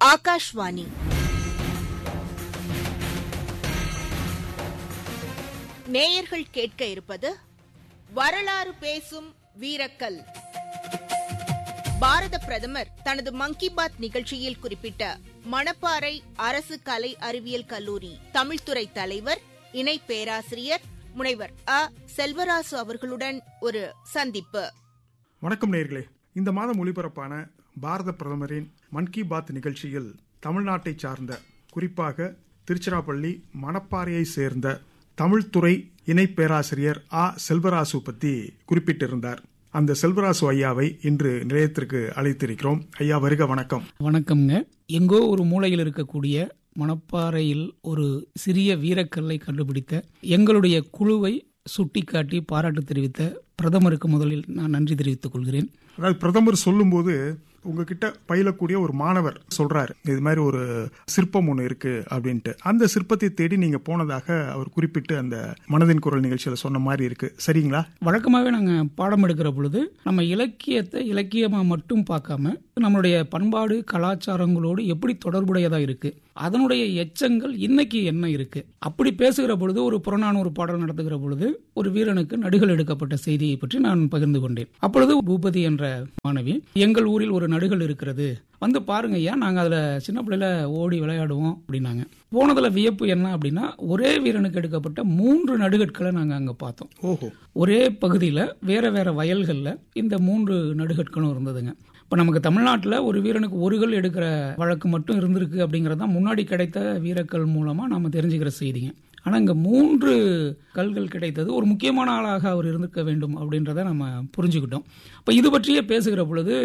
ஆகாஷ்வாணி நேயர்கள் கேட்க இருப்பது வரலாறு பேசும் வீரக்கல் பாரத பிரதமர் தனது மன் கி பாத் நிகழ்ச்சியில் குறிப்பிட்ட மணப்பாறை அரசு கலை அறிவியல் கல்லூரி தமிழ்துறை தலைவர் இணை பேராசிரியர் முனைவர் அ செல்வராசு அவர்களுடன் ஒரு சந்திப்பு வணக்கம் நேயர்களே இந்த மாதம் ஒளிபரப்பான பாரத பிரதமரின் மன் கி பாத் நிகழ்ச்சியில் தமிழ்நாட்டை சார்ந்த குறிப்பாக திருச்சிராப்பள்ளி மணப்பாறையை சேர்ந்த தமிழ்துறை இணை பேராசிரியர் ஆ செல்வராசு பத்தி குறிப்பிட்டிருந்தார் அந்த செல்வராசு ஐயாவை இன்று நிலையத்திற்கு அழைத்திருக்கிறோம் ஐயா வருக வணக்கம் வணக்கம்ங்க எங்கோ ஒரு மூலையில் இருக்கக்கூடிய மணப்பாறையில் ஒரு சிறிய வீரக்கல்லை கண்டுபிடித்த எங்களுடைய குழுவை சுட்டிக்காட்டி பாராட்டு தெரிவித்த பிரதமருக்கு முதலில் நான் நன்றி தெரிவித்துக் கொள்கிறேன் அதாவது பிரதமர் சொல்லும்போது உங்ககிட்ட பயிலக்கூடிய ஒரு மாணவர் சொல்றாரு இது மாதிரி ஒரு சிற்பம் ஒன்று இருக்கு அப்படின்ட்டு அந்த சிற்பத்தை தேடி நீங்க போனதாக அவர் குறிப்பிட்டு அந்த மனதின் குரல் நிகழ்ச்சியில சொன்ன மாதிரி இருக்கு சரிங்களா வழக்கமாகவே நாங்கள் பாடம் எடுக்கிற பொழுது நம்ம இலக்கியத்தை இலக்கியமாக மட்டும் பார்க்காம நம்மளுடைய பண்பாடு கலாச்சாரங்களோடு எப்படி தொடர்புடையதாக இருக்கு அதனுடைய எச்சங்கள் இன்னைக்கு என்ன இருக்கு அப்படி பேசுகிற பொழுது ஒரு புறநானூறு பாடல் நடத்துகிற பொழுது ஒரு வீரனுக்கு நடுகள் எடுக்கப்பட்ட செய்தியை பற்றி நான் பகிர்ந்து கொண்டேன் அப்பொழுது பூபதி என்ற மாணவி எங்கள் ஊரில் ஒரு நடுகள் இருக்கிறது வந்து பாருங்க ஐயா நாங்க அதுல சின்ன பிள்ளையில ஓடி விளையாடுவோம் அப்படின்னாங்க போனதுல வியப்பு என்ன அப்படின்னா ஒரே வீரனுக்கு எடுக்கப்பட்ட மூன்று நடுகட்களை நாங்க அங்க பார்த்தோம் ஓஹோ ஒரே பகுதியில் வேற வேற வயல்களில் இந்த மூன்று நடுகட்களும் இருந்ததுங்க இப்போ நமக்கு தமிழ்நாட்டில் ஒரு வீரனுக்கு ஒரு கல் எடுக்கிற வழக்கு மட்டும் இருந்திருக்கு அப்படிங்கிறது தான் முன்னாடி கிடைத்த வீரக்கல் மூலமாக நம்ம தெரிஞ்சுக்கிற செய்திங்க ஆனால் இங்கே மூன்று கல்கள் கிடைத்தது ஒரு முக்கியமான ஆளாக அவர் இருந்திருக்க வேண்டும் அப்படின்றத நம்ம புரிஞ்சுக்கிட்டோம் இப்போ இது பற்றியே பேசுகிற பொழுது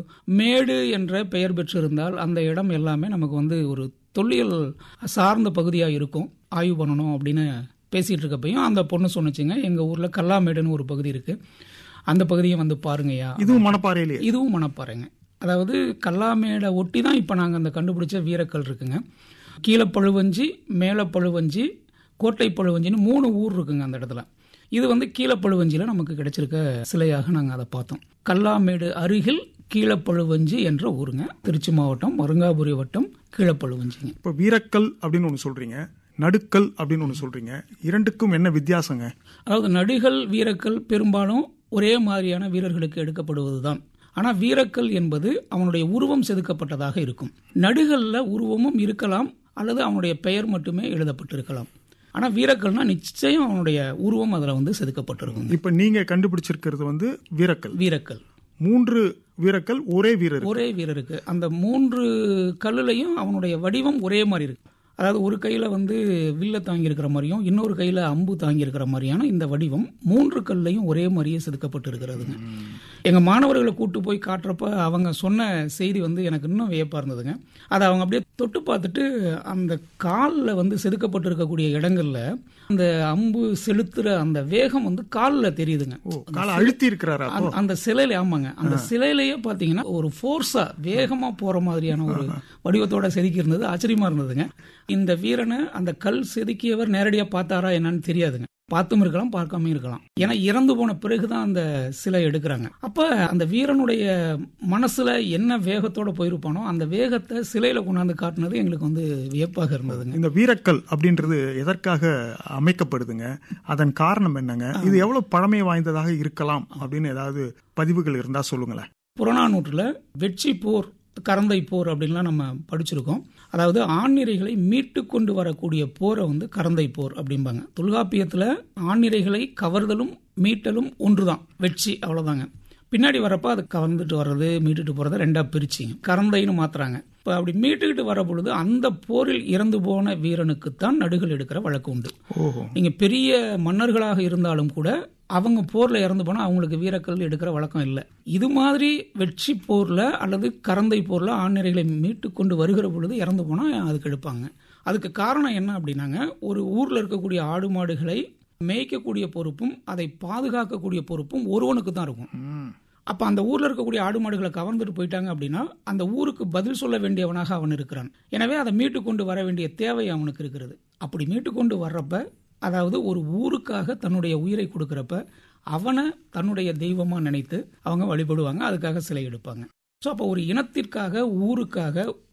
மேடு என்ற பெயர் பெற்றிருந்தால் அந்த இடம் எல்லாமே நமக்கு வந்து ஒரு தொல்லியல் சார்ந்த பகுதியாக இருக்கும் ஆய்வு பண்ணணும் அப்படின்னு பேசிகிட்டு இருக்கப்பையும் அந்த பொண்ணு சொன்னுச்சுங்க எங்கள் ஊரில் கல்லாமேடுன்னு ஒரு பகுதி இருக்குது அந்த பகுதியை வந்து பாருங்கய்யா இதுவும் மணப்பாறையிலேயே இதுவும் மணப்பாறைங்க அதாவது கல்லாமேடை ஒட்டி தான் இப்போ நாங்கள் அந்த கண்டுபிடிச்ச வீரக்கல் இருக்குங்க கீழே பழுவஞ்சி மேலே பழுவஞ்சி கோட்டை பழுவஞ்சின்னு மூணு ஊர் இருக்குங்க அந்த இடத்துல இது வந்து கீழப்பழுவஞ்சியில் நமக்கு கிடைச்சிருக்க சிலையாக நாங்கள் அதை பார்த்தோம் கல்லாமேடு அருகில் கீழப்பழுவஞ்சி என்ற ஊருங்க திருச்சி மாவட்டம் மருங்காபுரி வட்டம் கீழப்பழுவஞ்சிங்க இப்போ வீரக்கல் அப்படின்னு ஒன்று சொல்றீங்க நடுக்கல் அப்படின்னு ஒன்று சொல்றீங்க இரண்டுக்கும் என்ன வித்தியாசங்க அதாவது நடிகள் வீரக்கல் பெரும்பாலும் ஒரே மாதிரியான வீரர்களுக்கு எடுக்கப்படுவதுதான் ஆனால் வீரக்கல் என்பது அவனுடைய உருவம் செதுக்கப்பட்டதாக இருக்கும் நடுகல்ல உருவமும் இருக்கலாம் அல்லது அவனுடைய பெயர் மட்டுமே எழுதப்பட்டிருக்கலாம் ஆனால் வீரக்கல்னா நிச்சயம் அவனுடைய உருவம் அதில் வந்து செதுக்கப்பட்டிருக்கும் இப்போ நீங்க கண்டுபிடிச்சிருக்கிறது வந்து வீரக்கல் வீரக்கல் மூன்று வீரக்கல் ஒரே வீரர் ஒரே வீரருக்கு அந்த மூன்று கல்லுலையும் அவனுடைய வடிவம் ஒரே மாதிரி இருக்கு அதாவது ஒரு கையில வந்து வில்ல தாங்கி இருக்கிற மாதிரியும் இன்னொரு கையில அம்பு தாங்கி இருக்கிற மாதிரியான இந்த வடிவம் மூன்று கல்லையும் ஒரே மாதிரியே செதுக்கப்பட்டு இருக்கிறதுங்க எங்க மாணவர்களை கூட்டு போய் காட்டுறப்ப அவங்க சொன்ன செய்தி வந்து எனக்கு இன்னும் வியப்பா இருந்ததுங்க அதை அவங்க அப்படியே தொட்டு பார்த்துட்டு அந்த காலில் வந்து செதுக்கப்பட்டு இருக்கக்கூடிய இடங்கள்ல அந்த அம்பு செலுத்துற அந்த வேகம் வந்து காலில் தெரியுதுங்க ஓ காலை அழுத்தி இருக்கிறாரா அப்போ அந்த- அந்த சிலையில ஆமாங்க அந்த சிலையிலேயே பாத்தீங்கன்னா ஒரு ஃபோர்ஸா வேகமா போற மாதிரியான ஒரு வடிவத்தோட செதுக்கி இருந்தது ஆச்சரியமா இருந்ததுங்க இந்த வீரனை அந்த கல் செதுக்கியவர் நேரடியா பார்த்தாரா என்னன்னு தெரியாதுங்க பார்த்தும் இருக்கலாம் பார்க்காம இருக்கலாம் ஏன்னா இறந்து போன பிறகுதான் அந்த சிலை எடுக்கிறாங்க அப்ப அந்த வீரனுடைய மனசுல என்ன வேகத்தோட போயிருப்பானோ அந்த வேகத்தை சிலையில கொண்டாந்து காட்டுனது எங்களுக்கு வந்து வியப்பாக இருந்ததுங்க இந்த வீரக்கல் அப்படின்றது எதற்காக அமைக்கப்படுதுங்க அதன் காரணம் என்னங்க இது எவ்வளவு பழமை வாய்ந்ததாக இருக்கலாம் அப்படின்னு ஏதாவது பதிவுகள் இருந்தா சொல்லுங்களேன் புறநானூற்றில் வெற்றி போர் கரந்தை போர் அப்படின்லாம் நம்ம படிச்சிருக்கோம் அதாவது ஆண்நிறைகளை மீட்டு கொண்டு வரக்கூடிய போரை வந்து கரந்தை போர் அப்படிம்பாங்க தொல்காப்பியத்தில் ஆண்நிறைகளை கவர்தலும் மீட்டலும் ஒன்றுதான் வெற்றி அவ்வளவுதாங்க பின்னாடி வரப்ப அது கவர்ந்துட்டு வர்றது மீட்டுட்டு போறதை ரெண்டா பிரிச்சிங்க கரந்தைன்னு மாத்துறாங்க இப்போ அப்படி மீட்டுக்கிட்டு வர பொழுது அந்த போரில் இறந்து போன வீரனுக்குத்தான் நடுகள் எடுக்கிற வழக்கு உண்டு ஓஹோ நீங்க பெரிய மன்னர்களாக இருந்தாலும் கூட அவங்க போர்ல இறந்து போனா அவங்களுக்கு வீரக்கல் எடுக்கிற வழக்கம் இல்லை இது மாதிரி வெற்றி போர்ல அல்லது கரந்தை போர்ல ஆண்நிறைகளை மீட்டு கொண்டு வருகிற பொழுது இறந்து போனா அதுக்கு எடுப்பாங்க அதுக்கு காரணம் என்ன அப்படின்னாங்க ஒரு ஊர்ல இருக்கக்கூடிய ஆடு மாடுகளை மேய்க்கக்கூடிய பொறுப்பும் அதை பாதுகாக்கக்கூடிய பொறுப்பும் ஒருவனுக்கு தான் இருக்கும் ம். அப்ப அந்த ஊர்ல இருக்கக்கூடிய ஆடு மாடுகளை கவர்ந்துட்டு போயிட்டாங்க அப்படின்னா அந்த ஊருக்கு பதில் சொல்ல வேண்டியவனாக அவன் இருக்கிறான் எனவே அதை மீட்டு கொண்டு வர வேண்டிய தேவை அவனுக்கு இருக்கிறது அப்படி மீட்டு கொண்டு வர்றப்ப அதாவது ஒரு ஊருக்காக தன்னுடைய உயிரை கொடுக்கறப்ப அவனை தன்னுடைய தெய்வமா நினைத்து அவங்க வழிபடுவாங்க அதுக்காக சிலை எடுப்பாங்க ஸோ அப்போ ஒரு இனத்திற்காக ஊருக்காக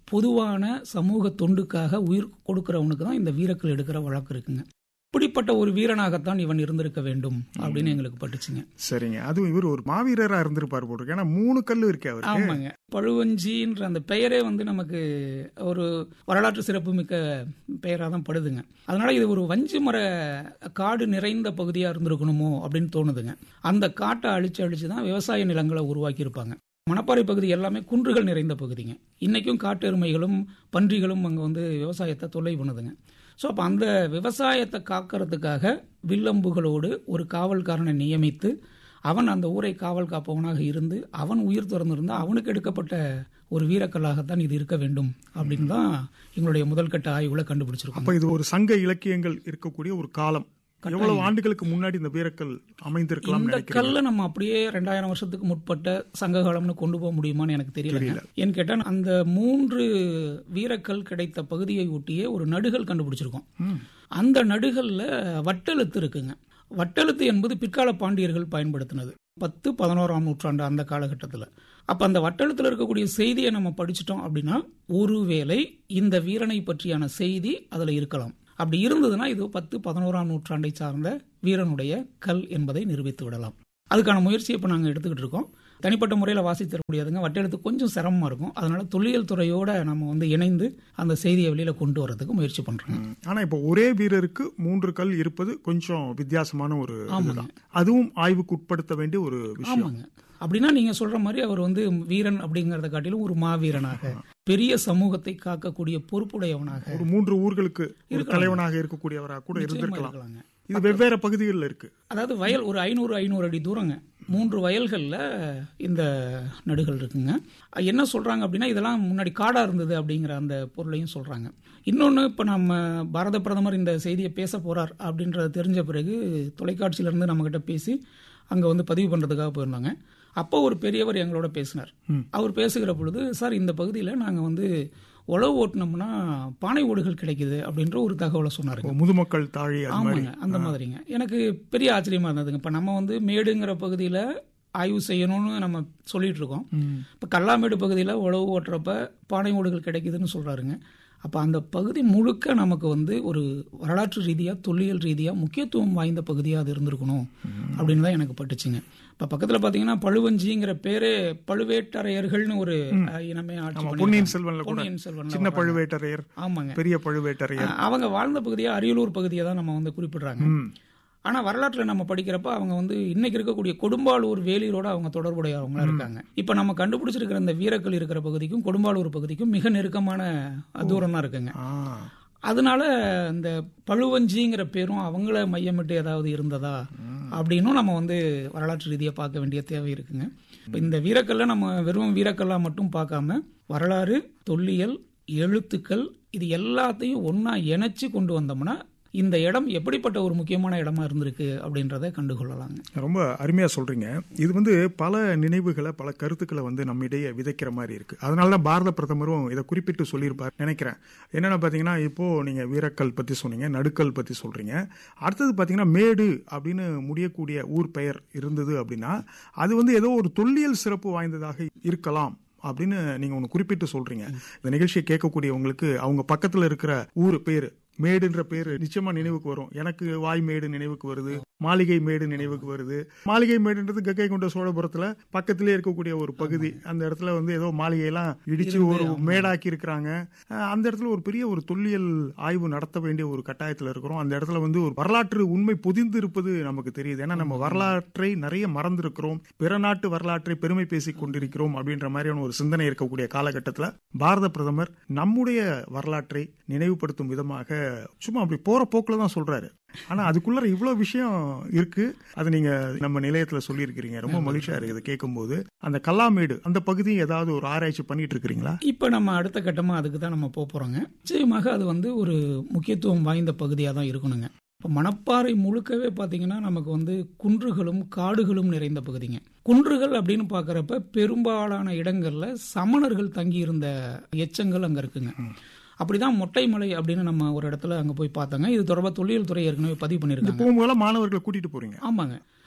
பொதுவான சமூக தொண்டுக்காக உயிர் கொடுக்கிறவனுக்கு தான் இந்த வீரக்கல் எடுக்கிற வழக்கு இருக்குங்க இப்படிப்பட்ட ஒரு வீரனாகத்தான் இவன் இருந்திருக்க வேண்டும் அப்படின்னு எங்களுக்கு பட்டுச்சுங்க சரிங்க அதுவும் இவர் ஒரு மாவீரரா இருந்திருப்பார் போட்டிருக்கு ஏன்னா மூணு கல் இருக்கு அவருக்கு ஆமாங்க பழுவஞ்சின்ற அந்த பெயரே வந்து நமக்கு ஒரு வரலாற்று சிறப்புமிக்க பெயராக தான் படுதுங்க அதனால இது ஒரு வஞ்சி மர காடு நிறைந்த பகுதியாக இருந்திருக்கணுமோ அப்படின்னு தோணுதுங்க அந்த காட்டை அழிச்சு அழிச்சு தான் விவசாய நிலங்களை உருவாக்கியிருப்பாங்க மணப்பாறை பகுதி எல்லாமே குன்றுகள் நிறைந்த பகுதிங்க இன்னைக்கும் காட்டெருமைகளும் பன்றிகளும் அங்கே வந்து விவசாயத்தை தொல்லை பண்ணுதுங்க ஸோ அப்போ அந்த விவசாயத்தை காக்கிறதுக்காக வில்லம்புகளோடு ஒரு காவல்காரனை நியமித்து அவன் அந்த ஊரை காவல் காப்பவனாக இருந்து அவன் உயிர் திறந்திருந்தா அவனுக்கு எடுக்கப்பட்ட ஒரு வீரக்கல்லாகத்தான் இது இருக்க வேண்டும் அப்படின்னு தான் எங்களுடைய முதல் கட்ட ஆய்வுல கண்டுபிடிச்சிருக்கோம் அப்ப இது ஒரு சங்க இலக்கியங்கள் இருக்கக்கூடிய ஒரு காலம் எவ்வளவு ஆண்டுகளுக்கு முன்னாடி இந்த வீரக்கல் அமைந்திருக்கலாம் இந்த நினைக்கிறேன் கல்லை நம்ம அப்படியே ரெண்டாயிரம் வருஷத்துக்கு முற்பட்ட சங்க காலம்னு கொண்டு போக முடியுமான்னு எனக்கு தெரியல ஏன்னு கேட்டா அந்த மூன்று வீரக்கல் கிடைத்த பகுதியை ஒட்டியே ஒரு நடுகள் கண்டுபிடிச்சிருக்கோம் அந்த நடுகல்ல வட்டெழுத்து இருக்குங்க வட்டெழுத்து என்பது பிற்கால பாண்டியர்கள் பயன்படுத்தினது பத்து பதினோராம் நூற்றாண்டு அந்த காலகட்டத்தில் அப்ப அந்த வட்டெழுத்துல இருக்கக்கூடிய செய்தியை நம்ம படிச்சிட்டோம் அப்படின்னா ஒருவேளை இந்த வீரனை பற்றியான செய்தி அதுல இருக்கலாம் அப்படி இருந்ததுன்னா இது பத்து பதினோராம் நூற்றாண்டை சார்ந்த வீரனுடைய கல் என்பதை நிரூபித்து விடலாம் அதுக்கான முயற்சியை இப்போ நாங்கள் எடுத்துக்கிட்டு இருக்கோம் தனிப்பட்ட முறையில் வாசித்தர முடியாதுங்க வட்டெழுத்து கொஞ்சம் சிரமமாக இருக்கும் அதனால தொல்லியல் துறையோட நம்ம வந்து இணைந்து அந்த செய்தியை வெளியில கொண்டு வரதுக்கு முயற்சி பண்றோம் ம். ஆனா இப்போ ஒரே வீரருக்கு மூன்று கல் இருப்பது கொஞ்சம் வித்தியாசமான ஒரு இதுதான் அதுவும் ஆய்வுக்கு உட்படுத்த வேண்டிய ஒரு விஷயம் ஆமாங்க அப்படின்னா நீங்க சொல்ற மாதிரி அவர் வந்து வீரன் அப்படிங்கறத காட்டிலும் ஒரு மாவீரனாக பெரிய சமூகத்தை காக்கக்கூடிய பொறுப்புடையவனாக ஒரு மூன்று ஊர்களுக்கு ஒரு தலைவனாக இருக்கக்கூடியவராக கூட நிச்சயமா இருந்திருக்கலாம் இருக்கலாங்க. இது வெவ்வேறு பகுதிகளில் இருக்கு அதாவது வயல் ஒரு ஐநூறு ஐநூறு அடி தூரங்க மூன்று வயல்களில் இந்த நடுகள் இருக்குங்க என்ன சொல்றாங்க அப்படின்னா இதெல்லாம் முன்னாடி காடா இருந்தது அப்படிங்கிற அந்த பொருளையும் சொல்றாங்க இன்னொன்று இப்போ நம்ம பாரத பிரதமர் இந்த செய்தியை பேச போறார் அப்படின்றத தெரிஞ்ச பிறகு தொலைக்காட்சியில இருந்து நம்ம கிட்ட பேசி அங்க வந்து பதிவு பண்றதுக்காக போயிருந்தாங்க அப்போ ஒரு பெரியவர் எங்களோட பேசினார் அவர் பேசுகிற பொழுது சார் இந்த பகுதியில் நாங்கள் வந்து உழவு ஓட்டினோம்னா பானை ஓடுகள் கிடைக்குது அப்படின்ற ஒரு தகவலை சொன்னாருங்க முதுமக்கள் தாழி அது மாதிரி ஆமாங்க அந்த மாதிரிங்க எனக்கு பெரிய ஆச்சரியமா இருந்ததுங்க இப்ப நம்ம வந்து மேடுங்கிற பகுதியில ஆய்வு செய்யணும்னு நம்ம சொல்லிட்டு இருக்கோம் இப்ப கல்லாமேடு பகுதியில உழவு ஓட்டுறப்ப பானை ஓடுகள் கிடைக்குதுன்னு சொல்றாருங்க அப்ப அந்த பகுதி முழுக்க நமக்கு வந்து ஒரு வரலாற்று ரீதியா தொல்லியல் ரீதியா முக்கியத்துவம் வாய்ந்த பகுதியா அது இருந்திருக்கணும் அப்படின்னு தான் எனக்கு பட்டுச்சுங்க இப்ப பக்கத்துல பாத்தீங்கன்னா பழுவஞ்சிங்கிற பேரே பழுவேட்டரையர்கள்னு ஒரு அஹ், இனமே ஆட்சி ஆமா, பண்ணியிருக்காங்க. பொன்னியின் செல்வன்ல கூட பொன்னியின் செல்வன்ல சின்ன வர்றாங்க. பழுவேட்டரையர் ஆமாங்க பெரிய பழுவேட்டரையர் அஹ் அவங்க வாழ்ந்த பகுதியா அரியலூர் பகுதியை தான் நம்ம வந்து குறிப்பிடுறாங்க ம். ஆனா வரலாற்றுல நம்ம படிக்கிறப்ப அவங்க வந்து இன்னைக்கு இருக்கக்கூடிய கொடும்பாலூர் வேலியரோட அவங்க தொடர்புடையவங்களா இருக்காங்க இப்ப நம்ம கண்டுபிடிச்சிருக்கிற இந்த வீரக்கல் இருக்கிற பகுதிக்கும் கொடும்பாலூர் பகுதிக்கும் மிக நெருக்கமான தூரம் தான் இருக்குங்க ஆ. அதனால இந்த பழுவஞ்சிங்கிற பேரும் அவங்கள மையமிட்டு ஏதாவது இருந்ததா அப்படின்னும் நம்ம வந்து வரலாற்று ரீதியா பார்க்க வேண்டிய தேவை இருக்குங்க இப்ப இந்த வீரக்கல்ல நம்ம வெறும் வீரக்கல்லா மட்டும் பார்க்காம வரலாறு தொல்லியல் எழுத்துக்கள் இது எல்லாத்தையும் ஒண்ணா இணைச்சு கொண்டு வந்தோம்னா இந்த இடம் எப்படிப்பட்ட ஒரு முக்கியமான இடமா இருந்திருக்கு அப்படின்றத கண்டுகொள்ளலாங்க ரொம்ப அருமையா சொல்றீங்க இது வந்து பல நினைவுகளை பல கருத்துக்களை வந்து நம்மிடையே விதைக்கிற மாதிரி இருக்கு அதனால தான் பாரத பிரதமரும் இதை குறிப்பிட்டு சொல்லியிருப்பார் நினைக்கிறேன் என்னென்ன பார்த்தீங்கன்னா இப்போ நீங்க வீரக்கல் பத்தி சொன்னீங்க நடுக்கல் பத்தி சொல்றீங்க அடுத்தது பார்த்தீங்கன்னா மேடு அப்படின்னு முடியக்கூடிய ஊர் பெயர் இருந்தது அப்படின்னா அது வந்து ஏதோ ஒரு தொல்லியல் சிறப்பு வாய்ந்ததாக இருக்கலாம் அப்படின்னு நீங்க ஒன்று குறிப்பிட்டு சொல்றீங்க இந்த நிகழ்ச்சியை கேட்கக்கூடியவங்களுக்கு அவங்க பக்கத்துல இருக்கிற ஊர் பேர் மேடுன்ற பேர் நிச்சயமா நினைவுக்கு வரும் எனக்கு வாய் மேடு நினைவுக்கு வருது மாளிகை மேடு நினைவுக்கு வருது மாளிகை மேடுன்றது கங்கை கொண்ட சோழபுரத்துல பக்கத்திலே இருக்கக்கூடிய ஒரு பகுதி அந்த இடத்துல வந்து ஏதோ மாளிகையெல்லாம் இடிச்சு ஒரு மேடாக்கி இருக்கிறாங்க அஹ் அந்த இடத்துல ஒரு பெரிய ஒரு தொல்லியல் ஆய்வு நடத்த வேண்டிய ஒரு கட்டாயத்துல இருக்கிறோம் அந்த இடத்துல வந்து ஒரு வரலாற்று உண்மை பொதிந்து இருப்பது நமக்கு தெரியுது ஏன்னா நம்ம வரலாற்றை நிறைய மறந்திருக்கிறோம் பிற நாட்டு வரலாற்றை பெருமை பேசிக் கொண்டிருக்கிறோம் அப்படின்ற மாதிரியான ஒரு சிந்தனை இருக்கக்கூடிய காலகட்டத்தில் பாரத பிரதமர் நம்முடைய வரலாற்றை நினைவுபடுத்தும் விதமாக சும்மா அப்படி போற போக்குல தான் சொல்றாரு ஆனா அதுக்குள்ள இவ்வளவு விஷயம் இருக்கு அது நீங்க நம்ம நிலையத்துல சொல்லியிருக்கிறீங்க ரொம்ப மகிழ்ச்சியா இருக்கு இதை கேட்கும்போது அந்த கல்லாமேடு அந்த பகுதி ஏதாவது ஒரு ஆராய்ச்சி பண்ணிட்டு இருக்கிறீங்களா இப்ப நம்ம அடுத்த கட்டமா அதுக்கு தான் நம்ம போக போறோங்க நிச்சயமாக அது வந்து ஒரு முக்கியத்துவம் வாய்ந்த பகுதியா தான் இருக்கணுங்க இப்போ மணப்பாறை முழுக்கவே பார்த்தீங்கன்னா நமக்கு வந்து குன்றுகளும் காடுகளும் நிறைந்த பகுதிங்க குன்றுகள் அப்படின்னு பார்க்குறப்ப பெரும்பாலான இடங்கள்ல சமணர்கள் தங்கியிருந்த எச்சங்கள் அங்கே இருக்குங்க அப்படிதான் மொட்டைமலை அப்படின்னு நம்ம ஒரு இடத்துல அங்கே போய் பார்த்தாங்க இது தொடர்பாக தொல்லியல் துறை ஏற்கனவே பதிவு இந்த பண்ணியிருக்காங்க போகும்போதெல்லாம் மாணவர்களை கூட்டிட்டு போறீங்க ஆமாங்க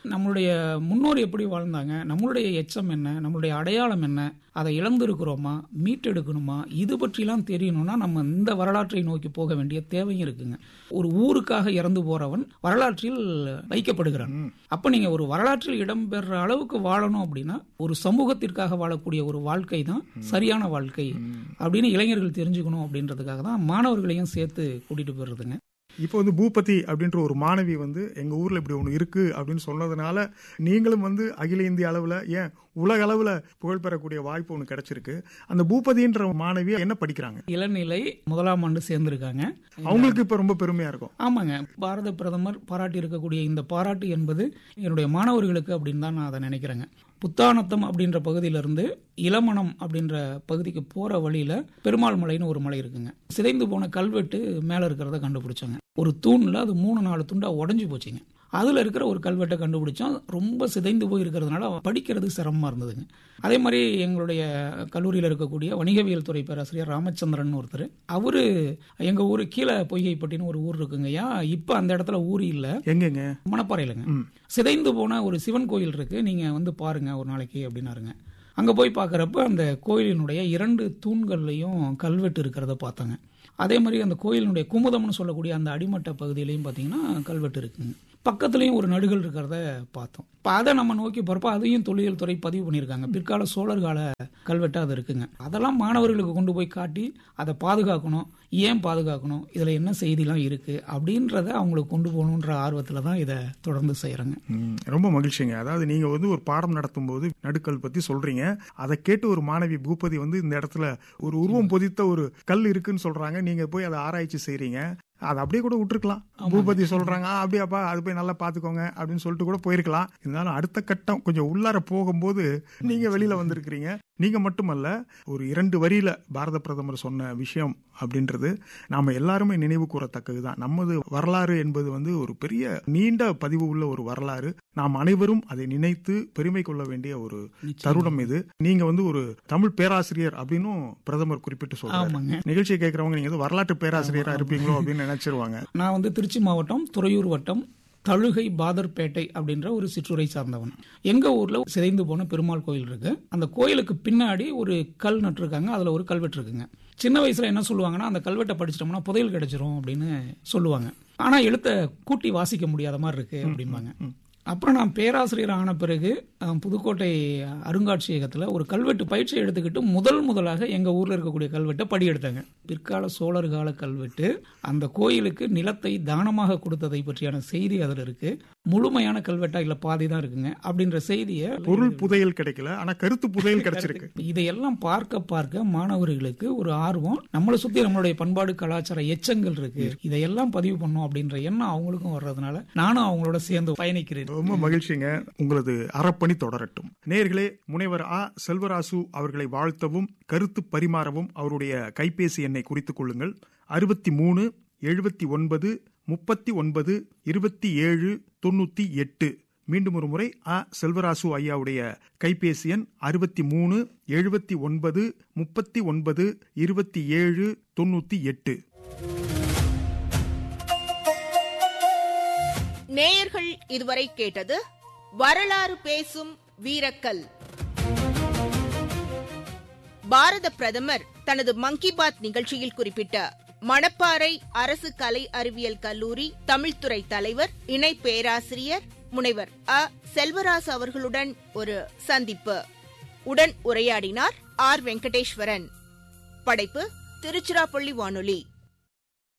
நம்மளுடைய முன்னோர் எப்படி வாழ்ந்தாங்க நம்மளுடைய எச்சம் என்ன நம்மளுடைய அடையாளம் என்ன அதை இழந்திருக்கிறோமா மீட்டெடுக்கணுமா இது பற்றிலாம் தெரியணும்னா நம்ம இந்த வரலாற்றை நோக்கி போக வேண்டிய தேவையும் இருக்குங்க ஒரு ஊருக்காக இறந்து போறவன் வரலாற்றில் வைக்கப்படுகிறான் அப்ப நீங்க ஒரு வரலாற்றில் இடம்பெற அளவுக்கு வாழணும் அப்படின்னா ஒரு சமூகத்திற்காக வாழக்கூடிய ஒரு வாழ்க்கை தான் சரியான வாழ்க்கை அப்படின்னு இளைஞர்கள் தெரிஞ்சுக்கணும் அப்படின்றதுக்காக தான் மாணவர்களையும் சேர்த்து கூட்டிட்டு போயிருதுங்க இப்போ வந்து பூபதி அப்படின்ற ஒரு மாணவி வந்து எங்க ஊர்ல இப்படி ஒன்று இருக்கு அப்படின்னு சொன்னதுனால நீங்களும் வந்து அகில இந்திய அளவுல ஏன் உலக அளவுல புகழ் பெறக்கூடிய வாய்ப்பு ஒன்று கிடைச்சிருக்கு அந்த பூபதின்ற மாணவி என்ன படிக்கிறாங்க இளநிலை முதலாம் ஆண்டு சேர்ந்திருக்காங்க அவங்களுக்கு இப்ப ரொம்ப பெருமையா இருக்கும் ஆமாங்க பாரத பிரதமர் பாராட்டி இருக்கக்கூடிய இந்த பாராட்டு என்பது என்னுடைய மாணவர்களுக்கு அப்படின்னு தான் நான் அதை நினைக்கிறேங்க புத்தானத்தம் அப்படின்ற பகுதியிலிருந்து இளமணம் அப்படின்ற பகுதிக்கு போற வழியில பெருமாள் மலைன்னு ஒரு மலை இருக்குங்க சிதைந்து போன கல்வெட்டு மேல இருக்கிறத கண்டுபிடிச்சாங்க ஒரு தூண்ல அது மூணு நாலு துண்டா உடஞ்சு போச்சுங்க அதுல இருக்கிற ஒரு கல்வெட்டை கண்டுபிடிச்சோம் ரொம்ப சிதைந்து போய் இருக்கிறதுனால படிக்கிறது சிரமமா இருந்ததுங்க அதே மாதிரி எங்களுடைய கல்லூரியில் இருக்கக்கூடிய வணிகவியல் துறை பேராசிரியர் ராமச்சந்திரன் ஒருத்தர் அவரு எங்க ஊரு கீழே பொய்கைப்பட்டின்னு ஒரு ஊர் இருக்குங்கய்யா இப்ப அந்த இடத்துல ஊர் இல்ல எங்கெங்க மணப்பாறையிலங்க ம். சிதைந்து போன ஒரு சிவன் கோயில் இருக்கு நீங்க வந்து பாருங்க ஒரு நாளைக்கு அப்படின்னாருங்க அங்க போய் பார்க்கறப்ப அந்த கோயிலினுடைய இரண்டு தூண்கள்லையும் கல்வெட்டு இருக்கிறத பார்த்தாங்க அதே மாதிரி அந்த கோயிலினுடைய குமுதம்னு சொல்லக்கூடிய அந்த அடிமட்ட பகுதியிலையும் பார்த்தீங்கன்னா கல்வெட்டு இருக்குங்க பக்கத்துலயும் ஒரு நடுகள் இருக்கிறத பார்த்தோம் இப்போ அதை நம்ம நோக்கி போறப்ப அதையும் தொல்லியல் துறை பதிவு பண்ணியிருக்காங்க பிற்கால சோழர் கால கல்வெட்டு அது இருக்குங்க அதெல்லாம் மாணவர்களுக்கு கொண்டு போய் காட்டி அதை பாதுகாக்கணும் ஏன் பாதுகாக்கணும் இதுல என்ன செய்திலாம் இருக்கு அப்படின்றத அவங்களுக்கு கொண்டு போகணுன்ற ஆர்வத்துல தான் இதை தொடர்ந்து செய்யறாங்க ம், ரொம்ப மகிழ்ச்சிங்க அதாவது நீங்க வந்து ஒரு பாடம் நடத்தும் போது நடுக்கல் பத்தி சொல்றீங்க அதை கேட்டு ஒரு மாணவி பூபதி வந்து இந்த இடத்துல ஒரு உருவம் பொதித்த ஒரு கல் இருக்குன்னு சொல்றாங்க நீங்க போய் அதை ஆராய்ச்சி செய்றீங்க அதை அப்படியே கூட விட்டுருக்கலாம் பூபதி சொல்றாங்க "ஆ, அப்படியாப்பா அது போய் நல்லா பாத்துக்கோங்க அப்படின்னு சொல்லிட்டு கூட போயிருக்கலாம் இருந்தாலும் அடுத்த கட்டம் கொஞ்சம் உள்ளார போகும்போது நீங்க வெளியில வந்திருக்கிறீங்க நீங்க மட்டுமல்ல ஒரு இரண்டு வரியில பாரத பிரதமர் சொன்ன விஷயம் அப்படின்றது நாம எல்லாருமே நினைவு கூறத்தக்கதுதான் நமது வரலாறு என்பது வந்து ஒரு பெரிய நீண்ட பதிவு உள்ள ஒரு வரலாறு நாம் அனைவரும் அதை நினைத்து பெருமை கொள்ள வேண்டிய ஒரு தருணம் இது நீங்க வந்து ஒரு தமிழ் பேராசிரியர் அப்படின்னும் பிரதமர் குறிப்பிட்டு சொல்றாரு ஆமாங்க நிகழ்ச்சியை கேட்கறவங்க நீங்க ஏதோ வரலாற்று பேராசிரியரா இருப்பீங்களோ அப்படின்னு நினைச்சிருவாங்க நான் வந்து திருச்சி மாவட்டம் துறையூர் வட்டம் தழுகை பாதர்பேட்டை அப்படின்ற ஒரு சிற்றுரை சார்ந்தவன் எங்க ஊர்ல சிதைந்து போன பெருமாள் கோயில் இருக்கு அந்த கோயிலுக்கு பின்னாடி ஒரு கல் நட்டிருக்காங்க அதுல ஒரு கல்வெட்டு இருக்குங்க சின்ன வயசுல என்ன சொல்லுவாங்கன்னா அந்த கல்வெட்டை படிச்சிட்டோம்னா புதையல் கிடைச்சிரும் அப்படின்னு சொல்லுவாங்க ஆனா எழுத்த கூட்டி வாசிக்க முடியாத மாதிரி இருக்கு அப்படிம்பாங்க அப்புறம் நான் பேராசிரியர் ஆன பிறகு அஹ், புதுக்கோட்டை அருங்காட்சியகத்துல ஒரு கல்வெட்டு பயிற்சி எடுத்துக்கிட்டு முதல் முதலாக எங்க ஊர்ல இருக்கக்கூடிய கல்வெட்டை படி எடுத்தாங்க பிற்கால சோழர் கால கல்வெட்டு அந்த கோயிலுக்கு நிலத்தை தானமாக கொடுத்ததை பற்றியான செய்தி அதுல இருக்கு முழுமையான கல்வெட்டா இல்ல பாதி தான் இருக்குங்க அப்படின்ற செய்தியை பொருள் புதையல் கிடைக்கல ஆனா கருத்து புதையல் கிடைச்சிருக்கு இதையெல்லாம் பார்க்க பார்க்க மாணவர்களுக்கு ஒரு ஆர்வம் நம்மளை சுத்தி நம்மளுடைய பண்பாடு கலாச்சார எச்சங்கள் இருக்கு இதையெல்லாம் பதிவு பண்ணோம் அப்படின்ற எண்ணம் அவங்களுக்கும் வர்றதுனால நானும் அவங்களோட சேர்ந்து பயணிக்கிறேன் ரொம்ப மகிழ்ச்சிங்க உங்களது அறப்பணி தொடரட்டும் நேர்களே முனைவர் ஆ செல்வராசு அவர்களை வாழ்த்தவும் கருத்து பரிமாறவும் அவருடைய கைபேசி எண்ணை குறித்துக் கொள்ளுங்கள் அறுபத்தி மூணு எழுபத்தி ஒன்பது முப்பத்தி ஒன்பது இருபத்தி ஏழு தொண்ணூத்தி எட்டு மீண்டும் ஒரு முறை ஆ செல்வராசு ஐயாவுடைய கைபேசி எண் அறுபத்தி மூணு எழுபத்தி ஒன்பது முப்பத்தி ஒன்பது இருபத்தி ஏழு தொண்ணூத்தி எட்டு நேயர்கள் இதுவரை கேட்டது வரலாறு பேசும் வீரக்கல் பாரத பிரதமர் தனது மங்கி பாத் நிகழ்ச்சியில் குறிப்பிட்ட மணப்பாறை அரசு கலை அறிவியல் கல்லூரி தமிழ்துறை தலைவர் இணை பேராசிரியர் முனைவர் அ செல்வராசு அவர்களுடன் ஒரு சந்திப்பு உடன் உரையாடினார் ஆர் வெங்கடேஸ்வரன் படைப்பு திருச்சிராப்பள்ளி வானொலி